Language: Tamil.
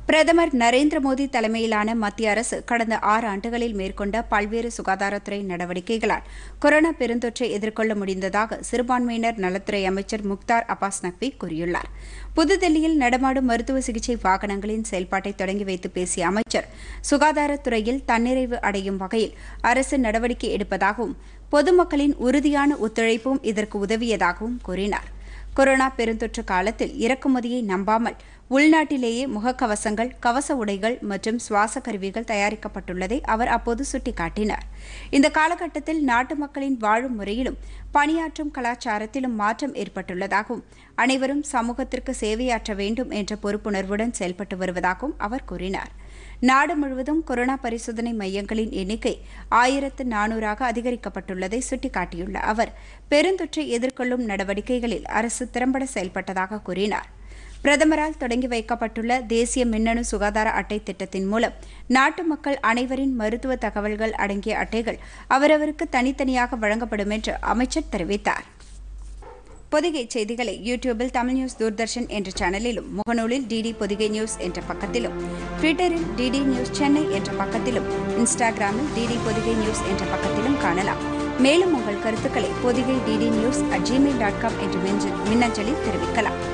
பிரதமர் நரேந்திர மோடி தலைமையிலான மத்திய அரசு கடந்த ஆறு ஆண்டுகளில் மேற்கொண்ட பல்வேறு சுகாதாரத்துறை நடவடிக்கைகளால் கொரோனா பெருந்தொற்றை எதிர்கொள்ள முடிந்ததாக சிறுபான்மையினர் நலத்துறை அமைச்சர் முக்தார் அப்பாஸ் நக்வி கூறியுள்ளார் புதுதில்லியில் நடமாடும் மருத்துவ சிகிச்சை வாகனங்களின் செயல்பாட்டை தொடங்கி வைத்து பேசிய அமைச்சர் சுகாதாரத்துறையில் தன்னிறைவு அடையும் வகையில் அரசு நடவடிக்கை எடுப்பதாகவும் பொதுமக்களின் உறுதியான ஒத்துழைப்பும் இதற்கு உதவியதாகவும் கூறினார் கொரோனா பெருந்தொற்று காலத்தில் இறக்குமதியை நம்பாமல் உள்நாட்டிலேயே முகக்கவசங்கள் கவச உடைகள் மற்றும் சுவாச கருவிகள் தயாரிக்கப்பட்டுள்ளதை அவர் அப்போது சுட்டிக்காட்டினார் இந்த காலகட்டத்தில் நாட்டு மக்களின் வாழும் முறையிலும் பணியாற்றும் கலாச்சாரத்திலும் மாற்றம் ஏற்பட்டுள்ளதாகவும் அனைவரும் சமூகத்திற்கு சேவையாற்ற வேண்டும் என்ற பொறுப்புணர்வுடன் செயல்பட்டு வருவதாகவும் அவர் கூறினார் நாடு முழுவதும் கொரோனா பரிசோதனை மையங்களின் எண்ணிக்கை ஆயிரத்து நானூறாக அதிகரிக்கப்பட்டுள்ளதை சுட்டிக்காட்டியுள்ள அவர் பெருந்தொற்றை எதிர்கொள்ளும் நடவடிக்கைகளில் அரசு திறம்பட செயல்பட்டதாக கூறினார் பிரதமரால் தொடங்கி வைக்கப்பட்டுள்ள தேசிய மின்னணு சுகாதார அட்டை திட்டத்தின் மூலம் நாட்டு மக்கள் அனைவரின் மருத்துவ தகவல்கள் அடங்கிய அட்டைகள் அவரவருக்கு தனித்தனியாக வழங்கப்படும் என்று அமைச்சர் தெரிவித்தார் பொதிகை செய்திகளை யூடியூபில் தமிழ் நியூஸ் தூர்தர்ஷன் என்ற சேனலிலும் முகநூலில் டிடி பொதிகை நியூஸ் என்ற பக்கத்திலும் ட்விட்டரில் டிடி நியூஸ் சென்னை என்ற பக்கத்திலும் இன்ஸ்டாகிராமில் டிடி பொதிகை நியூஸ் என்ற பக்கத்திலும் காணலாம் மேலும் உங்கள் கருத்துக்களை Podhigai D D news at Gmail dot com என்ற மின்னஞ்சலில் தெரிவிக்கலாம்